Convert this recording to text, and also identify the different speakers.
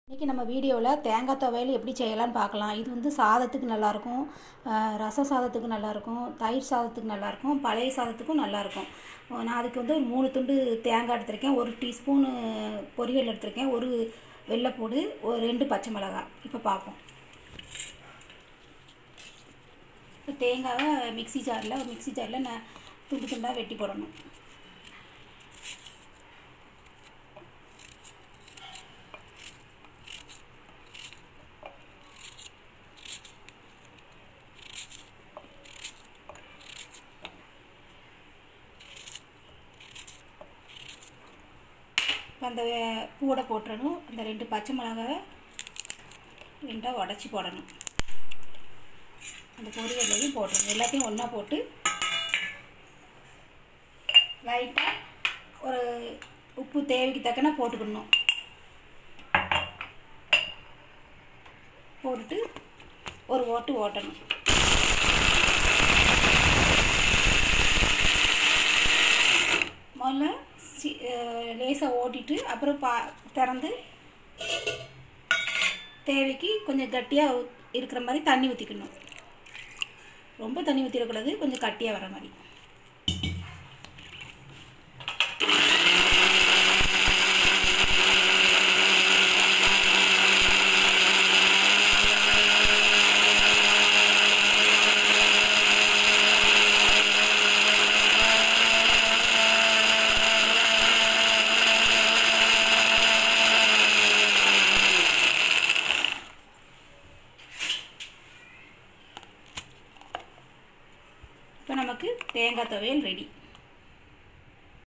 Speaker 1: இன்றைக்கி நம்ம வீடியோவில் தேங்காய் துவையல் எப்படி செய்யலாம்னு பார்க்கலாம் இது வந்து சாதத்துக்கு நல்லாயிருக்கும் ரசம் சாதத்துக்கு நல்லாயிருக்கும் தயிர் சாதத்துக்கு நல்லாயிருக்கும் பழைய சாதத்துக்கும் நல்லாயிருக்கும் நான் அதுக்கு வந்து ஒரு மூணு துண்டு தேங்காய் எடுத்திருக்கேன் ஒரு டீஸ்பூனு பொரியல் எடுத்திருக்கேன் ஒரு வெள்ளைப்பூடு ஒரு ரெண்டு பச்சை மிளகாய் இப்போ பார்ப்போம் இப்போ தேங்காவை மிக்ஸி ஜாரில் ஒரு மிக்ஸி ஜாரில் நான் துண்டு துண்டாக வெட்டி போடணும் இப்போ அந்த பூடை போட்டுறணும் அந்த ரெண்டு பச்சை மிளகாவை ரெண்டாக உடச்சி போடணும் அந்த பொரியல்லையும் போட்டுருணும் எல்லாத்தையும் ஒன்றா போட்டு லைட்டாக ஒரு உப்பு தேவைக்கு தக்கன போட்டுக்கணும் போட்டுட்டு ஒரு ஓட்டு ஓட்டணும் முதல்ல சி லேசாக ஓட்டிட்டு அப்புறம் பா திறந்து தேவைக்கு கொஞ்சம் கட்டியாக இருக்கிற மாதிரி தண்ணி ஊற்றிக்கணும் ரொம்ப தண்ணி ஊற்றிடக்கூடாது கொஞ்சம் கட்டியாக வர மாதிரி இப்போ நமக்கு தேங்காய் துவையல் ரெடி